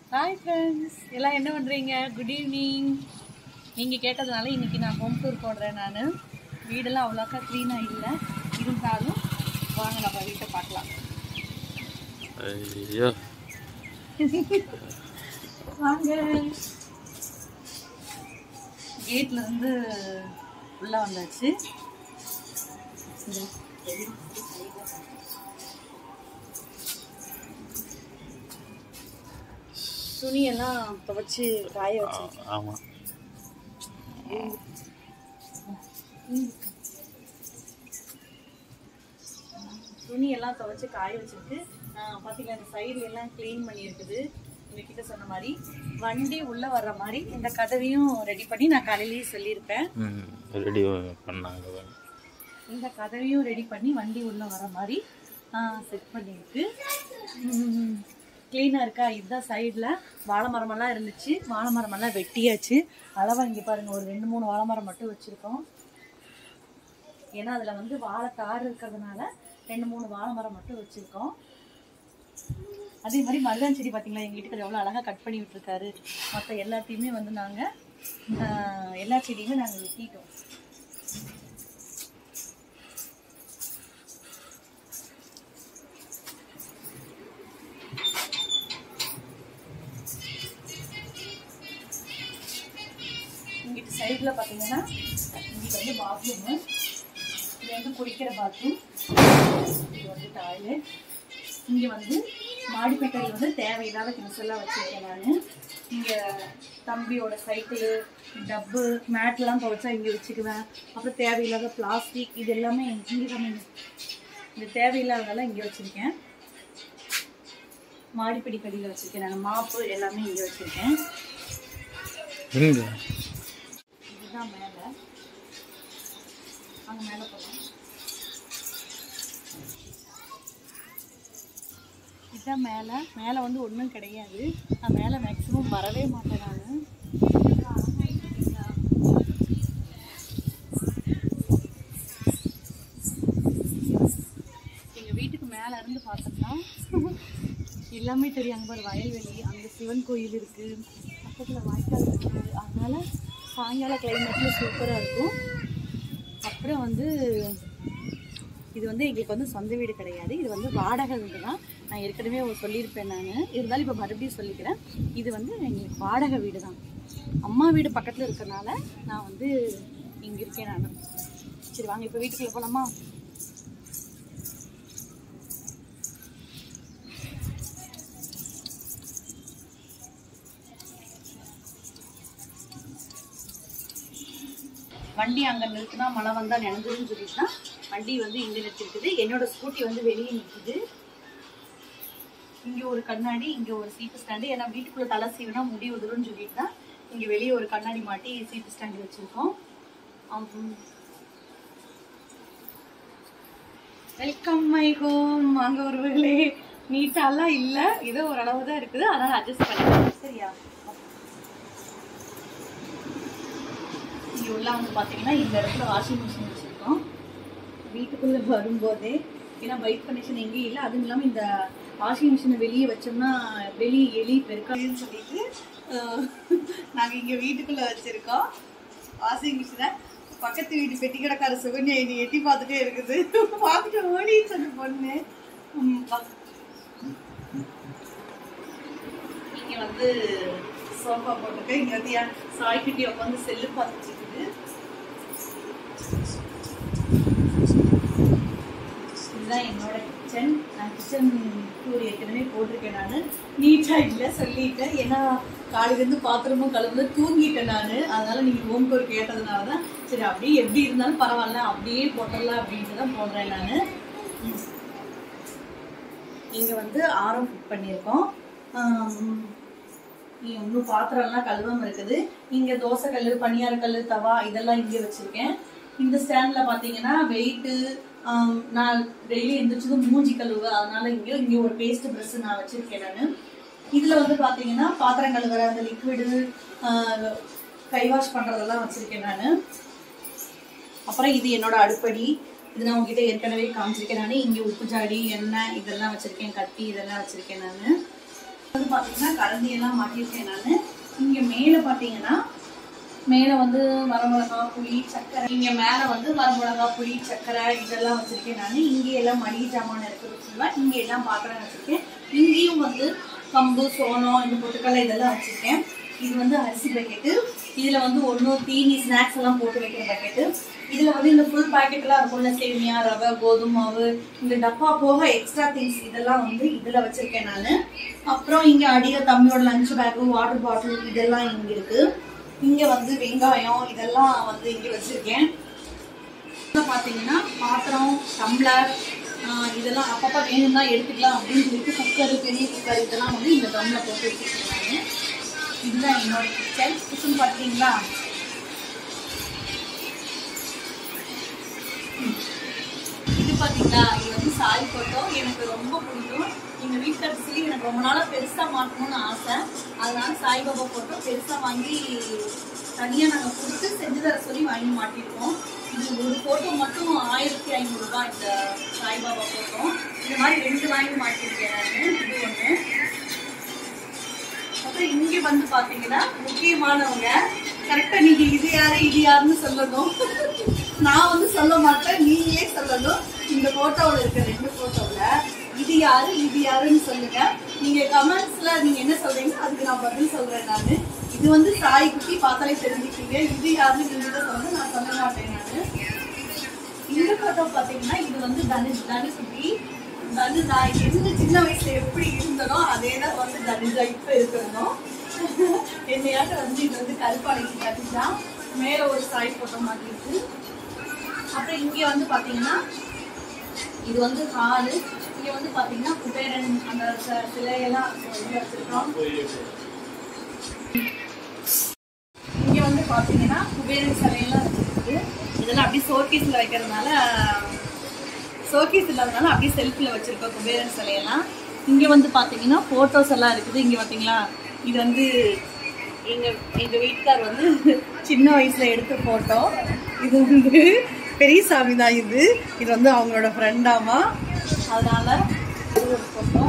Hi friends எல்லாம் என்ன பண்ணுறீங்க குட் ஈவினிங் நீங்கள் கேட்டதுனால இன்னைக்கு நான் ஹோம் டூர் போடுறேன் நான் வீடெல்லாம் அவ்வளோக்கா க்ளீனாக இல்லை இருந்தாலும் வாங்க நம்ம வீட்டை பார்க்கலாம் ஐயோ வாங்க கேட்ல இருந்து உள்ள வந்தாச்சு இந்த துணியெல்லாம் துவைச்சு காய வச்சு ஆமாம் துணி எல்லாம் துவைச்சு காய வச்சிருக்கு ஆஹ் பாத்தீங்களா இந்த சைடுல எல்லாம் க்ளீன் பண்ணியிருக்குது உங்ககிட்ட சொன்ன மாதிரி வண்டி உள்ள வர்ற மாதிரி இந்த கதவையும் ரெடி பண்ணி நான் காலையிலேயே சொல்லியிருப்பேன் ம் ரெடி பண்ணாங்க இந்த கதவையும் ரெடி பண்ணி வண்டி உள்ள வர மாதிரி செட் பண்ணியிருக்கு க்ளீனாக இருக்கா இதுதான் சைடில் வாழை மரமெல்லாம் இருந்துச்சு வாழை மரமெல்லாம் வெட்டியாச்சு அளவாக இங்கே பாருங்க ஒரு ரெண்டு மூணு வாழை மரம் மட்டும் வச்சுருக்கோம் ஏன்னா அதில் வந்து வாழை தார் இருக்கிறதுனால ரெண்டு மூணு வாழை மரம் மட்டும் வச்சுருக்கோம் அதே மாதிரி மருதாணி செடி பார்த்தீங்களா எங்கள் வீட்டுக்கு எவ்வளோ அழகாக கட் பண்ணி விட்டுருக்காரு மற்ற எல்லாத்தையுமே வந்து நாங்கள் எல்லா செடியுமே நாங்கள் வெட்டிட்டோம் இங்கிட்டு சைடில் பார்த்தீங்கன்னா இங்கிட்டு வந்து பாத்ரூமு இது வந்து குடிக்கிற பாத்ரூம் இது வந்து டாய்லெட் இங்கே வந்து மாடிப்பேட்டையில் வந்து தேவையில்லாத திங்ஸ் எல்லாம் வச்சுருக்கேன் நான் இங்கே தம்பியோட சைக்கிள் டப்பு மேட்லாம் துவைச்சா இங்கே வச்சுக்குவேன் அப்புறம் தேவையில்லாத பிளாஸ்டிக் இது எல்லாமே இங்கே தான் இந்த தேவையில்லாததெல்லாம் இங்கே வச்சுருக்கேன் மாடிப்படி கடியில் வச்சுருக்கேன் நான் மாப்பு எல்லாமே இங்கே வச்சுருக்கேன் எங்க இதுதான் மேலே அங்கே மேலே போகலாம் இதுதான் மேலே மேலே வந்து ஒன்றும் கிடையாது நான் மேலே மேக்ஸிமம் வரவே மாட்டேன் நான் எங்கள் வீட்டுக்கு மேலே இருந்து பார்த்தோம்னா எல்லாமே தெரியும் அங்கே பாரு வயல்வெளி அங்கே சிவன் கோயில் இருக்குது பக்கத்தில் வாய்க்கால் இருக்குது அதனால சாயங்கால கிளைமேட்டில் சூப்பராக இருக்கும் அப்புறம் வந்து இது வந்து எங்களுக்கு வந்து சொந்த வீடு கிடையாது இது வந்து வாடகை வீடு தான் நான் ஏற்கனவே ஒரு சொல்லியிருப்பேன் நான் இருந்தாலும் இப்போ மறுபடியும் சொல்லிக்கிறேன் இது வந்து எங்களுக்கு வாடகை வீடு தான் அம்மா வீடு பக்கத்தில் இருக்கறனால நான் வந்து இங்கே இருக்கேன் நான் சரி வாங்க இப்போ வீட்டுக்குள்ளே போகலாமா வண்டி அங்கே நிறுத்தினா மழை வந்தால் நினைஞ்சிருன்னு சொல்லிட்டுனா வண்டி வந்து இங்கே நிறுத்திருக்குது என்னோட ஸ்கூட்டி வந்து வெளியே நிற்குது இங்கே ஒரு கண்ணாடி இங்கே ஒரு சீட்டு ஸ்டாண்டு ஏன்னா வீட்டுக்குள்ளே தலை சீவினா முடி உதிரும்னு சொல்லிட்டு தான் இங்கே வெளியே ஒரு கண்ணாடி மாட்டி சீட்டு ஸ்டாண்டு வச்சுருக்கோம் வெல்கம் மை ஹோம் வாங்க ஒருவர்களே நீட்டாலாம் இல்லை ஏதோ ஓரளவு தான் இருக்குது அதனால் அட்ஜஸ்ட் பண்ணிக்கலாம் சரியா இங்கே உள்ள வந்து பார்த்தீங்கன்னா இந்த இடத்துல வாஷிங் மிஷின் வச்சுருக்கோம் வீட்டுக்குள்ளே வரும்போதே ஏன்னா பைக் கனெக்ஷன் எங்கேயும் இல்லை அதுவும் இல்லாமல் இந்த வாஷிங் மிஷினை வெளியே வச்சோம்னா வெளியே எலி பெருக்காதுன்னு சொல்லிட்டு நாங்கள் இங்கே வீட்டுக்குள்ளே வச்சுருக்கோம் வாஷிங் மிஷினை பக்கத்து வீட்டு பெட்டி கடைக்கார சுகன்யா இது எட்டி பார்த்துட்டே இருக்குது பார்த்துட்டு ஓடிச்சு அந்த பொண்ணு ம், வா. இங்க வந்து சோஃபா போட்டிருக்கேன் இங்க வந்து என் சாய்க்குட்டி உட்காந்து செல்லு பார்த்துட்டு இருக்குது இதுதான் என்னோட கிச்சன் நான் கிச்சன் டூர் ஏற்கனவே போட்டிருக்கேன் நான் நீட்டாக இல்லை சொல்லிட்டேன் ஏன்னா காலையிலேருந்து பாத்திரமும் கலந்து தூங்கிட்டேன் நான் அதனால நீங்கள் ஹோம் டூர் கேட்டதுனால தான் சரி அப்படியே எப்படி இருந்தாலும் பரவாயில்ல அப்படியே போட்டுடலாம் அப்படின்ட்டு தான் போடுறேன் நான் இங்கே வந்து ஆரம் ஃபிட் பண்ணியிருக்கோம் ஆம், இங்க இன்னும் பாத்திரம்லாம் கழுவாம இருக்குது இங்க தோசை கல்லு பனியார கல்லு தவா இதெல்லாம் இங்க வச்சிருக்கேன் இந்த ஸ்டாண்ட்ல பாத்தீங்கன்னா வெயிட்டு நான் டெய்லி எந்திரிச்சதும் மூஞ்சி கழுவு அதனால இங்க இங்க ஒரு பேஸ்ட் பிரஷ் நான் வச்சிருக்கேன் நான் இதுல வந்து பாத்தீங்கன்னா பாத்திரம் கழுவுற அந்த லிக்விடு கை வாஷ் பண்றதெல்லாம் வச்சிருக்கேன் நான் அப்புறம் இது என்னோட அடுப்படி இது நான் உங்ககிட்ட ஏற்கனவே காமிச்சிருக்கேன் நான் இங்கே உப்பு ஜாடி எண்ணெய் இதெல்லாம் வச்சிருக்கேன் கத்தி இதெல்லாம் வச்சிருக்கேன் நான் வந்து பாத்தீங்கன்னா கரண்டி எல்லாம் மாட்டியிருக்கேன் நான் இங்க மேல பாத்தீங்கன்னா மேல வந்து வரமிளகா புளி சர்க்கரை இங்க மேல வந்து வரமிளகா புளி சர்க்கரை இதெல்லாம் வச்சிருக்கேன் நான் இங்க எல்லாம் மளிகை ஜாமான் இருக்குது ஃபுல்லா இங்க எல்லாம் பாத்திரம் வச்சிருக்கேன் இங்கேயும் வந்து கம்பு சோளம் இந்த பொட்டுக்கடலை இதெல்லாம் வச்சிருக்கேன் இது வந்து அரிசி பேக்கெட்டு இதுல வந்து ஒன்றும் தீனி ஸ்நாக்ஸ் எல்லாம் போட்டு வைக்கிற பேக்கெட்டு இதுல வந்து இந்த ஃபுல் பாக்கெட் எல்லாம் இருக்கும்ல சேமியா ரவை கோதுமை மாவு இந்த டப்பா போக எக்ஸ்ட்ரா திங்ஸ் இதெல்லாம் வந்து இதுல வச்சிருக்கேன் நான் அப்புறம் இங்க அடியில தம்பியோட லஞ்ச் பேக் வாட்டர் பாட்டில் இதெல்லாம் இங்க இருக்கு இங்க வந்து வெங்காயம் இதெல்லாம் வந்து இங்க வச்சிருக்கேன் இதுல பாத்தீங்கன்னா பாத்திரம் டம்ளர் ஆஹ் இதெல்லாம் அப்பப்ப வேணும்னா எடுத்துக்கலாம் அப்படின்னு சொல்லிட்டு குக்கர் பெரிய குக்கர் இதெல்லாம் வந்து இந்த தம்ல போட்டு வச்சிருக்கேன் நான் இதுதான் என்னோட கிச்சன் கிச்சன் பார்த்தீங்களா இது பாத்தீங்களா இது வந்து சாய் போட்டோ எனக்கு ரொம்ப பிடிக்கும் எங்க வீட்டுல சொல்லி எனக்கு ரொம்ப நாளா பெருசா மாட்டணும்னு ஆசை அதனால சாய்பாபா போட்டோ பெருசா வாங்கி தனியா நாங்க கொடுத்து செஞ்சு தர சொல்லி வாங்கி மாட்டிருக்கோம் இது ஒரு போட்டோ மட்டும் ஆயிரத்தி ஐநூறு ரூபாய் இந்த சாய்பாபா போட்டோ இந்த மாதிரி ரெண்டு வாங்கி மாட்டிருக்கேன் நான் இது ஒண்ணு அப்புறம் இங்க வந்து பாத்தீங்கன்னா முக்கியமானவங்க கரெக்டா நீங்க இது யாரு இது யாருன்னு சொல்லணும் நான் வந்து சொல்ல மாட்டேன் நீங்களே சொல்லணும் இந்த போட்டோவில் இருக்க ரெண்டு போட்டோவில் இது யாரு இது யாருன்னு சொல்லுங்க நீங்க கமெண்ட்ஸ்ல நீங்க என்ன சொல்றீங்க அதுக்கு நான் பதில் சொல்றேன் நானு இது வந்து சாய் குட்டி பார்த்தாலே தெரிஞ்சுக்கீங்க இது யாருன்னு நீங்க தான் சொல்லுங்க நான் சொல்ல மாட்டேன் நானு இந்த போட்டோ பாத்தீங்கன்னா இது வந்து தனுஷ் தனுஷுட்டி தனு நான் என்ன சின்ன வயசுல எப்படி இருந்தனோ அதே தான் வந்து தனுஷா இப்ப இருக்கிறனோ என்னையாட்ட வந்து இது வந்து கருப்பாளைக்கு தனுஷா மேல ஒரு சாய் போட்டோ மாதிரி இருக்கு அப்புறம் இங்க வந்து பாத்தீங்கன்னா இது வந்து ஹாலு இங்க வந்து பாத்தீங்கன்னா குபேரன் அந்த ச- சிலையெல்லாம் இங்க வச்சிருக்கோம் இங்க வந்து பாத்தீங்கன்னா குபேரன் சிலையெல்லாம் வச்சிருக்கு இதெல்லாம் அப்படியே சோகேஸ்ல வைக்கிறதுனால சோகேஸ் இல்லாதனால அப்படியே செல்ஃபில் வச்சிருக்கோம் குபேரன் சிலையெல்லாம் இங்க வந்து பாத்தீங்கன்னா போட்டோஸ் எல்லாம் இருக்குது இங்க பாத்தீங்களா இது வந்து எங்க எங்க வீட்டுக்கார் வந்து சின்ன வயசுல எடுத்த போட்டோ இது வந்து பெரியசாமி தான் இது இது வந்து அவங்களோட ஃப்ரெண்டாமா அதனால இது ஒரு போட்டோ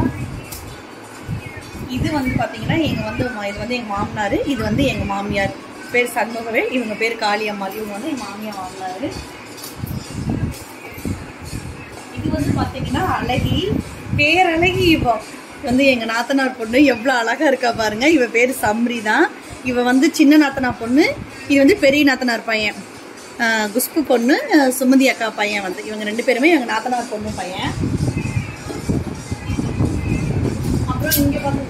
இது வந்து பாத்தீங்கன்னா எங்க வந்து மா- இது வந்து எங்க மாமனார் இது வந்து எங்க மாமியார் பேர் சண்முகவே இவங்க பேர் காளியம்மாள் இவங்க வந்து எங்க மாமியார் மாமனார் இது வந்து பாத்தீங்கன்னா அழகி பேரழகி இவ வந்து எங்க நாத்தனார் பொண்ணு எவ்வளவு அழகா இருக்கா பாருங்க இவ பேரு சம்ரி தான் இவ வந்து சின்ன நாத்தனார் பொண்ணு இது வந்து பெரிய நாத்தனார் பையன் ஆஹ் குஷ்பு பொண்ணு ஆஹ் சுமதி அக்கா பையன் வந்து இவங்க ரெண்டு பேருமே எங்க நாத்தனார் பொண்ணு பையன் அப்புறம் இங்க வந்து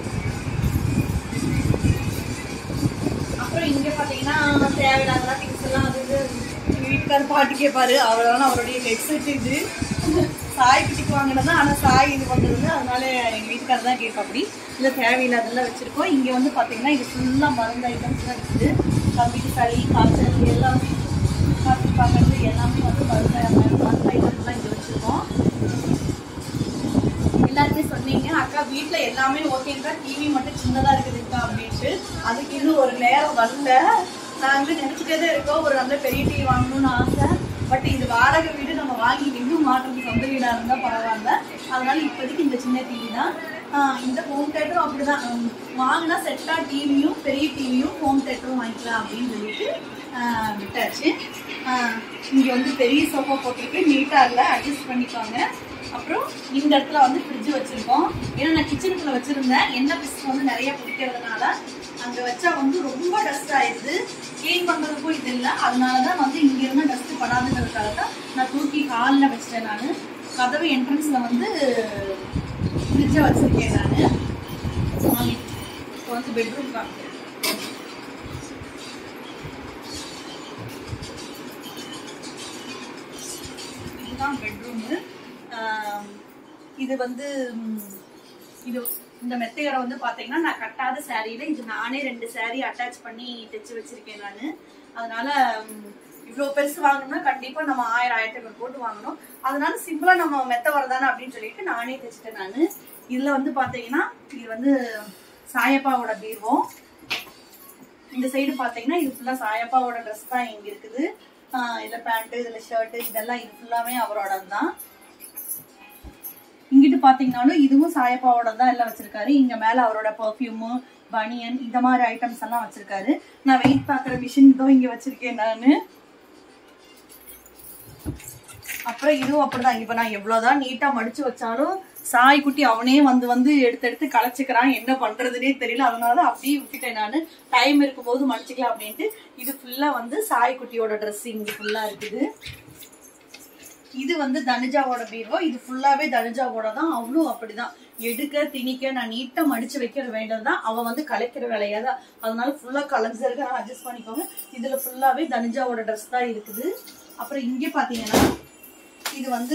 அப்புறம் இங்க பாத்தீங்கன்னா தேவையில்லாத திங்ஸ் எல்லாம் அது இது எங்க வீட்டுக்காரர் பாட்டு கேட்பாரு அவ்வளவுதான் அவருடைய ஹெட்செட் இது சாய் கிட்டிக்கு வாங்கினது ஆனா சாய் இது பண்றது அதனால எங்க வீட்டுக்காரர் தான் கேட்பாப்படி இல்ல தேவையில்லாதெல்லாம் வச்சிருக்கோம் இங்க வந்து பாத்தீங்கன்னா இது ஃபுல்லா மருந்து ஐட்டம்ஸ் தான் இருக்குது தம்பிக்கு சளி காய்ச்சல் எல்லாமே காய்ச்சல் பார்க்கறது எல்லாமே வந்து மருந்து மருந்து ஐட்டம்ஸ் தான் இங்க வச்சிருக்கோம் எல்லாருமே சொன்னீங்க அக்கா வீட்ல எல்லாமே ஓகேங்கா டிவி மட்டும் சின்னதா இருக்குதுக்கா அப்படின்ட்டு அதுக்கு இன்னும் ஒரு நேரம் வரல நாங்க நினைச்சிட்டே தான் இருக்கோம் ஒரு நல்ல பெரிய டிவி வாங்கணும்னு ஆசை பட் இது வாடகை வீடு நம்ம வாங்கி இன்னும் மாற்றுறது சொந்த வீடா இருந்தா பரவாயில்ல அதனால இப்போதைக்கு இந்த சின்ன டிவி தான் ஆஹ் இந்த ஹோம் தேட்டரும் அப்படிதான் ஹம், வாங்கினா செட்டா டிவியும் பெரிய டிவியும் ஹோம் தேட்டரும் வாங்கிக்கலாம் அப்படின்னு சொல்லிட்டு ஆஹ், விட்டாச்சு ஆஹ், இங்க வந்து பெரிய சோஃபா போட்டிருக்கு நீட்டா இல்ல அட்ஜஸ்ட் பண்ணிக்கோங்க அப்புறம் இந்த இடத்துல வந்து ஃப்ரிட்ஜ் வச்சிருக்கோம் ஏன்னா நான் கிச்சனுக்குள்ள வச்சிருந்தேன் எண்ணெய் பிஸ்கு வந்து நிறைய பிடிக்கிறதுனால அங்க வச்சா வந்து ரொம்ப டஸ்ட் ஆயிடுது க்ளீன் பண்றதுக்கும் இது இல்லை அதனாலதான் வந்து இங்க இருந்து டஸ்ட் படாதுங்கிறதுக்காக தான் நான் தூக்கி ஹாலில் வச்சிட்டேன் நான் கதவு என்ட்ரன்ஸ்ல வந்து ஃப்ரிட்ஜை வச்சிருக்கேன் நான் இப்போ வந்து பெட்ரூம் காமிக்கிறேன் இதுதான் பெட்ரூமு இது வந்து ம், இது இந்த மெத்தையோட வந்து பாத்தீங்கன்னா நான் கட்டாத சாரியில இது நானே ரெண்டு saree அட்டாச் பண்ணி தைச்சு வச்சிருக்கேன் நான் அதனால ம், இவ்வளவு பெருசு வாங்கணும்னா கண்டிப்பா நம்ம ஆயிரம் ஆயிரத்தி ஐநூறு போட்டு வாங்கணும் அதனால சிம்பிளா நம்ம மெத்த வரதானே அப்படின்னு சொல்லிட்டு நானே தைச்சிட்டேன் நான் இதுல வந்து பாத்தீங்கன்னா இது வந்து சாயப்பாவோட பீர்வம் இந்த சைடு பாத்தீங்கன்னா இது ஃபுல்லா சாயப்பாவோட ட்ரெஸ் தான் இங்க இருக்குது ஆஹ் இதுல பேண்ட் இதுல ஷர்ட் இதெல்லாம் இது ஃபுல்லாமே அவரோட தான் இங்கிட்டு பாத்தீங்கன்னாலும் இதுவும் சாயப்பாவோட தான் எல்லாம் வச்சிருக்காரு இங்க மேல அவரோட பர்ஃப்யூமு பனியன் இந்த மாதிரி ஐட்டம்ஸ் எல்லாம் வச்சிருக்காரு நான் வெயிட் பாக்குற மிஷின் இதோ இங்க வச்சிருக்கேன் நானு அப்புறம் இதுவும் அப்படிதான் இப்ப நான் எவ்வளவுதான் நீட்டா மடிச்சு வச்சாலும் சாய் குட்டி அவனே வந்து வந்து எடுத்து எடுத்து களைச்சுக்கிறான் என்ன பண்றதுனே தெரியல அதனால அப்படியே விட்டுட்டேன் நானு டைம் இருக்கும்போது மடிச்சுக்கலாம் அப்படின்ட்டு இது ஃபுல்லா வந்து சாய் குட்டியோட ட்ரெஸ் இங்க ஃபுல்லா இருக்குது இது வந்து தனுஜாவோட பீரோ இது ஃபுல்லாவே தனுஜாவோட தான் அவளும் அப்படிதான் எடுக்க திணிக்க நான் நீட்டா மடிச்சு வைக்கிற வேண்டியது தான் அவ வந்து கலைக்கிற வேலையா தான் அதனால ஃபுல்லா கலர்ஸ் அட்ஜஸ்ட் பண்ணிக்கோங்க இதுல ஃபுல்லாவே தனுஜாவோட ட்ரெஸ் தான் இருக்குது அப்புறம் இங்க பாத்தீங்கன்னா இது வந்து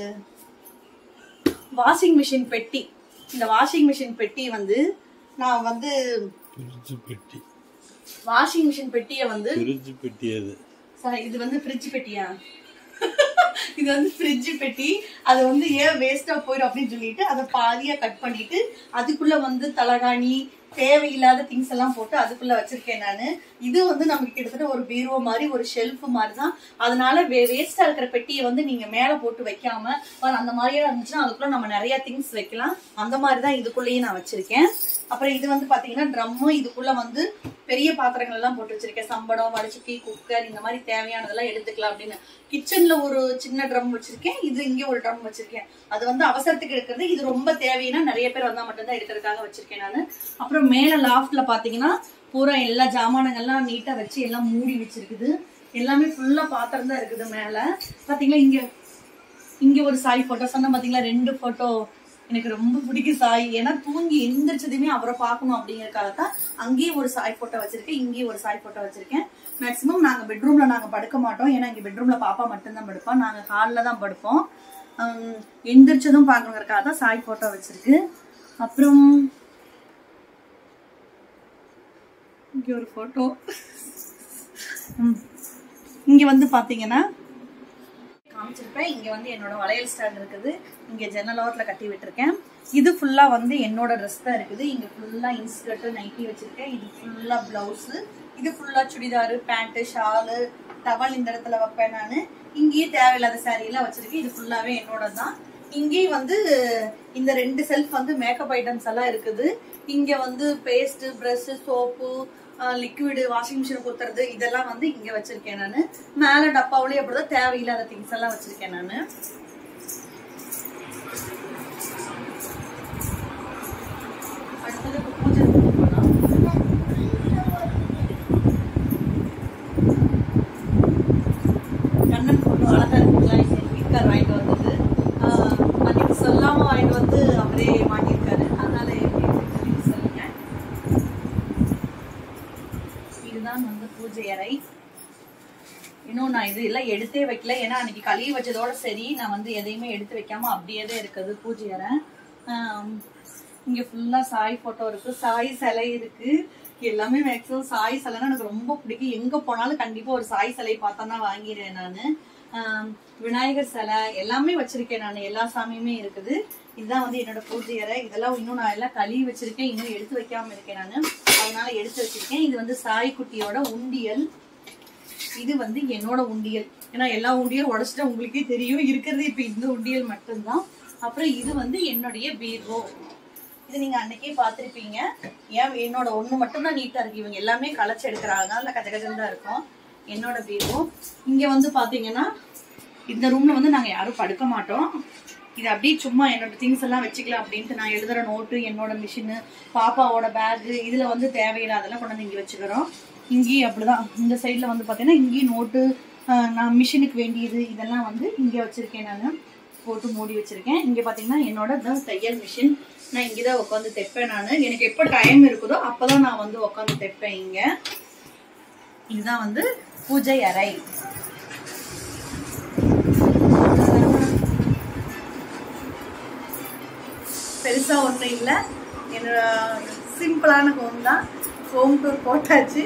வாஷிங் மிஷின் பெட்டி இந்த வாஷிங் மிஷின் பெட்டி வந்து நான் வந்து பிரிட்ஜு பெட்டி வாஷிங் மிஷின் பெட்டியை வந்து பிரிட்ஜு பெட்டி அது சார் இது வந்து ஃப்ரிட்ஜ் பெட்டியா இது வந்து ஃப்ரிட்ஜ் பெட்டி அது வந்து ஏன் வேஸ்டா போயிடும் அப்படின்னு சொல்லிட்டு அதை பாதியா கட் பண்ணிட்டு அதுக்குள்ள வந்து தலகாணி தேவையில்லாத திங்ஸ் எல்லாம் போட்டு அதுக்குள்ள வச்சிருக்கேன் நானு இது வந்து நமக்கு கிட்டத்தட்ட ஒரு பீரோ மாதிரி ஒரு ஷெல்ஃப் மாதிரி தான் அதனால வேஸ்டா இருக்கிற பெட்டியை வந்து நீங்க மேல போட்டு வைக்காம ஒரு அந்த மாதிரியே இருந்துச்சுன்னா அதுக்குள்ள நம்ம நிறைய திங்ஸ் வைக்கலாம் அந்த மாதிரி தான் இதுக்குள்ளேயே நான் வச்சிருக்கேன் அப்புறம் இது வந்து பாத்தீங்கன்னா ட்ரம்மு இதுக்குள்ள வந்து பெரிய பாத்திரங்கள் எல்லாம் போட்டு வச்சிருக்கேன் சம்படம் வடச்சட்டி குக்கர் இந்த மாதிரி தேவையானதெல்லாம் எடுத்துக்கலாம் அப்படின்னு கிச்சன்ல ஒரு சின்ன ட்ரம் வச்சிருக்கேன் இது இங்க ஒரு ட்ரம் வச்சிருக்கேன் அது வந்து அவசரத்துக்கு எடுக்கிறது இது ரொம்ப தேவைன்னா நிறைய பேர் வந்தா மட்டும்தான் எடுக்கிறதுக்காக வச்சிருக்கேன் நான் அப்புறம் மேல லாஃப்ட்ல பாத்தீங்கன்னா பூரா எல்லா ஜாமானங்கள்லாம் நீட்டா வச்சு எல்லாம் மூடி வச்சிருக்குது எல்லாமே ஃபுல்லா பாத்திரம் தான் இருக்குது மேல பாத்தீங்களா இங்க இங்க ஒரு சாய் போட்டோ சொன்ன பாத்தீங்களா ரெண்டு போட்டோ எனக்கு ரொம்ப பிடிக்கும் சாய் ஏன்னா தூங்கி எந்திரிச்சதுமே அவரை பார்க்கணும் அப்படிங்கறதுக்காக தான் அங்கேயே ஒரு சாய் போட்டோ வச்சிருக்கேன் இங்கேயும் ஒரு சாய் போட்டோ வச்சிருக்கேன் மேக்ஸிமம் நாங்க பெட்ரூம்ல நாங்க படுக்க மாட்டோம் ஏன்னா இங்க பெட்ரூம்ல பாப்பா மட்டும்தான் படுப்போம் நாங்க ஹால்ல தான் படுப்போம் ஹம், எந்திரிச்சதும் பார்க்கணுங்கிறதுக்காக தான் சாய் போட்டோ வச்சிருக்கு அப்புறம் இங்க ஒரு போட்டோ இங்க வந்து பாத்தீங்கன்னா காமிச்சிருப்பேன் இங்க வந்து என்னோட வளையல் ஸ்டாண்ட் இருக்குது இங்க ஜன்னல் ஓரத்துல கட்டி விட்டுருக்கேன் இது ஃபுல்லா வந்து என்னோட ட்ரெஸ் தான் இருக்குது இங்க ஃபுல்லா இன்ஸ்கர்ட் நைட்டி வச்சிருக்கேன் இது ஃபுல்லா பிளவுஸ் இது ஃபுல்லா சுடிதாரு பேண்ட் ஷாலு டவல் இந்த இடத்துல வைப்பேன் நானு இங்கேயே தேவையில்லாத saree எல்லாம் வச்சிருக்கேன் இது ஃபுல்லாவே என்னோட தான் இங்கேயும் வந்து இந்த ரெண்டு செல்ஃப் வந்து மேக்கப் ஐட்டம்ஸ் எல்லாம் இருக்குது இங்க வந்து paste brush soap liquid washing machine குத்துறது இதெல்லாம் வந்து இங்க வச்சிருக்கேன் நானு மேல டப்பாவிலேயே அப்படிதான் தேவையில்லாத திங்ஸ் எல்லாம் வச்சிருக்கேன் நானு அடுத்தது இப்ப பூஜை room போலாம். கண்ணன் போட்டோ அழகா இருக்குங்களா எங்க வீட்டுக்கார் வாங்கிட்டு வந்தது ஆஹ் அன்னைக்கு சொல்லாம வாங்கிட்டு வந்து அவரே மாட்டியிருக்காரு அதனால எப்படி இருக்குன்னு சொல்லி சொல்லுங்க இதுதான் வந்து பூஜை அறை இன்னும் நான் இது எல்லாம் எடுத்தே வைக்கல ஏன்னா அன்னைக்கு கழுவி வச்சதோட சரி நான் வந்து எதையுமே எடுத்து வைக்காம அப்படியே தான் இருக்குது பூஜை அறை ஆம், இங்க ஃபுல்லா சாய் போட்டோ இருக்கு சாய் சிலை இருக்கு எல்லாமே மேக்ஸிமம் சாய் சிலைன்னா எனக்கு ரொம்ப பிடிக்கும் எங்க போனாலும் கண்டிப்பா ஒரு சாய் சிலை பார்த்தா வாங்கிடுவேன் நானு ஆம், விநாயகர் சிலை எல்லாமே வச்சிருக்கேன் நான் எல்லா சாமியுமே இருக்குது இதுதான் வந்து என்னோட பூஜை அறை இதெல்லாம் இன்னும் நான் எல்லாம் கழுவி வச்சிருக்கேன் இன்னும் எடுத்து வைக்காம இருக்கேன் நான் அதனால எடுத்து வச்சிருக்கேன் இது வந்து சாய் குட்டியோட உண்டியல் இது வந்து என்னோட உண்டியல் ஏன்னா எல்லா உண்டியலும் உடச்சிட்டா உங்களுக்கே தெரியும் இருக்கிறது இப்ப இந்த உண்டியல் மட்டும்தான் அப்புறம் இது வந்து என்னுடைய பீரோ இது நீங்க அன்னைக்கே பார்த்திருப்பீங்க ஏன் என்னோட ஒண்ணு மட்டும்தான் நீட்டா இருக்கு இவங்க எல்லாமே களைச்சு எடுக்கிறாங்க அதனால கஜ கஜன் தான் இருக்கும் என்னோட பீரோ இங்க வந்து பாத்தீங்கன்னா இந்த ரூம்ல வந்து நாங்க யாரும் படுக்க மாட்டோம் இது அப்படியே சும்மா என்னோட திங்ஸ் எல்லாம் வச்சுக்கலாம் அப்படின்ட்டு நான் எழுதுற நோட்டு என்னோட மிஷினு பாப்பாவோட பேக் இதுல வந்து தேவையில்லாதெல்லாம் கொண்டு வந்து இங்க வச்சுக்கிறோம் இங்கேயும் அப்படிதான் இந்த சைட்ல வந்து பாத்தீங்கன்னா இங்கேயும் நோட்டு ஆஹ், நான் மிஷினுக்கு வேண்டியது இதெல்லாம் வந்து இங்க வச்சிருக்கேன் நான் போட்டு மூடி வச்சிருக்கேன் இங்க பாத்தீங்கன்னா என்னோட தான் தையல் மிஷின் நான் இங்கதான் உட்காந்து தைப்பேன் நான் எனக்கு எப்போ டைம் இருக்குதோ அப்பதான் நான் வந்து உட்காந்து தைப்பேன் இங்க இதுதான் வந்து பூஜை அறை பெருசா ஒண்ணும் இல்ல என்னோட சிம்பிளான ஹோம் தான் ஹோம் டூர் போட்டாச்சு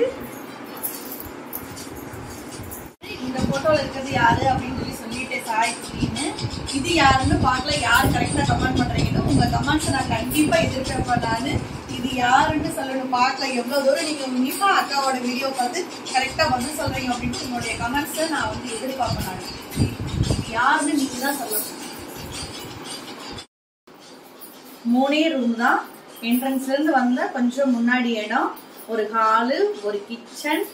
இந்த போட்டோல இருக்கிறது யாரு அப்படின்னு சொல்லி சொல்லிட்டேன் சாய் குட்டின்னு இது யாருன்னு பார்க்கல யார் கரெக்டா கமெண்ட் பண்றீங்கன்னு உங்க கமெண்ட்ஸ் நான் கண்டிப்பா எதிர்பார்ப்பேன் நானு இது யாருன்னு சொல்லணும் பார்க்கல எவ்வளவு தூரம் நீங்க மினிமா அக்காவோட வீடியோ பார்த்து கரெக்டா வந்து சொல்றீங்க அப்படின்னு உங்களுடைய கமெண்ட்ஸ் நான் வந்து எதிர்பார்ப்பேன் நான் இது யாருன்னு நீங்க தான் சொல்லணும் மூணே ரூம் தான் என்ட்ரன்ஸ்ல இருந்து வந்த கொஞ்சம் முன்னாடி இடம் ஒரு ஹாலு ஒரு கிச்சன்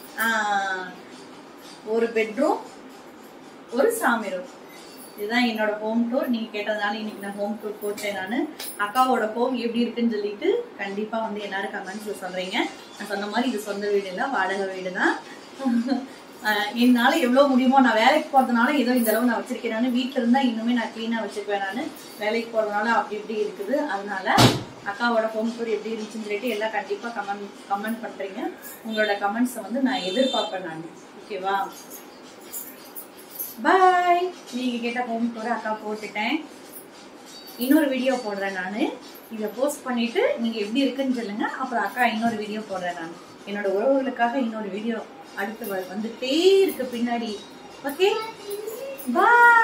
ஒரு பெட்ரூம் ஒரு சாமி ரூம் இதுதான் என்னோட ஹோம் டூர் நீங்க கேட்டதுனால இன்னைக்கு நான் ஹோம் டூர் போட்டேன் நான் அக்காவோட ஹோம் எப்படி இருக்குன்னு சொல்லிட்டு கண்டிப்பா வந்து எல்லாரும் கமெண்ட்ஸ்ல சொல்றீங்க நான் சொன்ன மாதிரி இது சொந்த வீடு இல்ல வாடகை வீடு தான் ஆஹ் என்னால எவ்வளவு முடியுமோ நான் வேலைக்கு போறதுனால ஏதோ இந்த அளவு நான் வச்சிருக்கேன் நான் வீட்டுல இருந்தா இன்னுமே நான் கிளீனா வச்சுக்குவேன் நான் வேலைக்கு போறதுனால அப்படி இப்படி இருக்குது அதனால அக்காவோட ஹோம் டூர் எப்படி இருந்துச்சுன்னு சொல்லிட்டு எல்லாம் கண்டிப்பா கமெண்ட் கமெண்ட் பண்றீங்க உங்களோட கமெண்ட்ஸை வந்து நான் எதிர்பார்ப்பேன் நான் ஓகேவா பாய் நீங்க கேட்ட ஹோம் டூர் அக்கா போட்டுட்டேன் இன்னொரு வீடியோ போடுறேன் நான் இதை போஸ்ட் பண்ணிட்டு நீங்க எப்படி இருக்குன்னு சொல்லுங்க அப்புறம் அக்கா இன்னொரு வீடியோ போடுறேன் நான் என்னோட உறவுகளுக்காக இன்னொரு வீடியோ அடுத்து வ- வந்துட்டே இருக்கு பின்னாடி ஓகே பாய்